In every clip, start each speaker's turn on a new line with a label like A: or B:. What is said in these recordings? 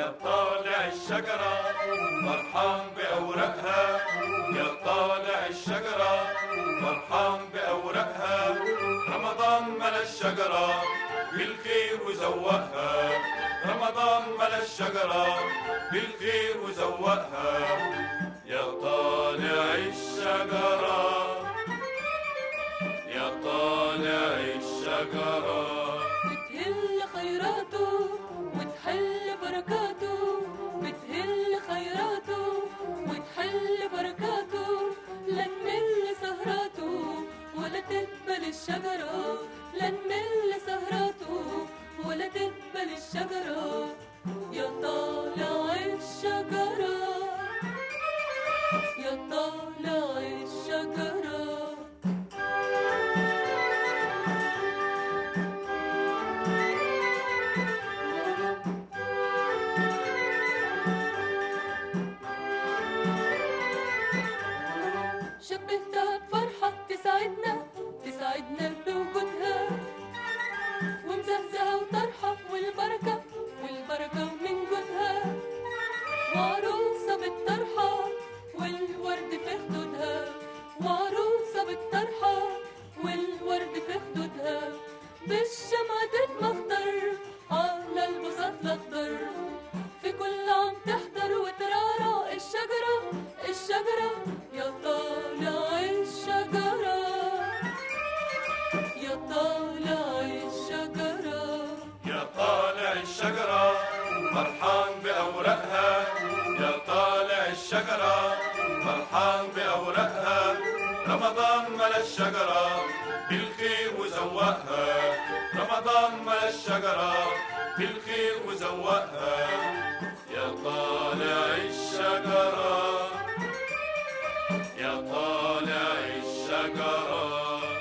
A: يا طالع الشجرة فرحان بأوراقها يا طالع الشجرة فرحان بأوراقها رمضان ملا الشجرة بالخير وزوقها رمضان ملا الشجرة بالخير وزوقها يا طالع الشجرة يا طالع الشجره
B: بتهل خيراته وتحل بركاته بتهل خيراته وتحل بركاته لا نمل سهراته ولا تقبل الشجرة لا نمل سهراته ولا تقبل الشجرة يا طالع الشجرة يا طالع الشجرة شبهتها بفرحة تسعدنا تسعدنا بوجودها ومزهزهة وطرحة والبركة والبركة من جودها وعروسة بالطرحة والورد في خدودها وعروسة بالطرحة والورد في خدودها بالشمعة المخضر على البساط الأخضر في كل عام تحضر وترعرع الشجرة الشجرة يا طالع الشجرة يا طالع الشجرة
A: يا طالع الشجرة فرحان بأوراقها يا طالع الشجرة فرحان بأوراقها رمضان ملا الشجرة بالخير وزوقها رمضان ملا الشجرة بالخير وزوقها يا طالع الشجرة يا طالع الشجره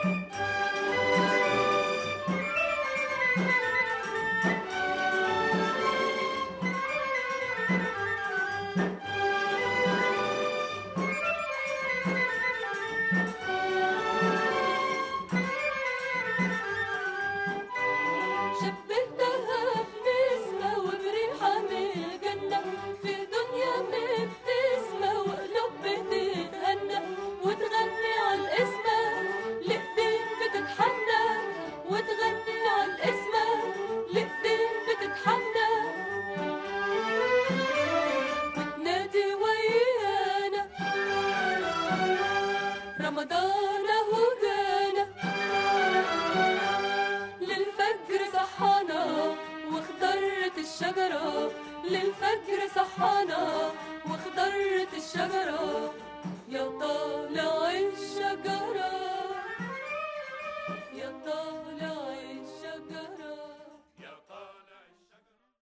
B: شبهتها بنسمة وبريحة من الجنة في دنيا مبتسمة وقلوب بتتهنى وتغني على الاسمة لإيدين بتتحنى وتغني على الاسمة لإيدين بتتحنى وتنادي ويانا رمضان اهو جانا للفجر صحانا واخضرت الشجرة للفجر صحانا واخضرت الشجرة يا طالع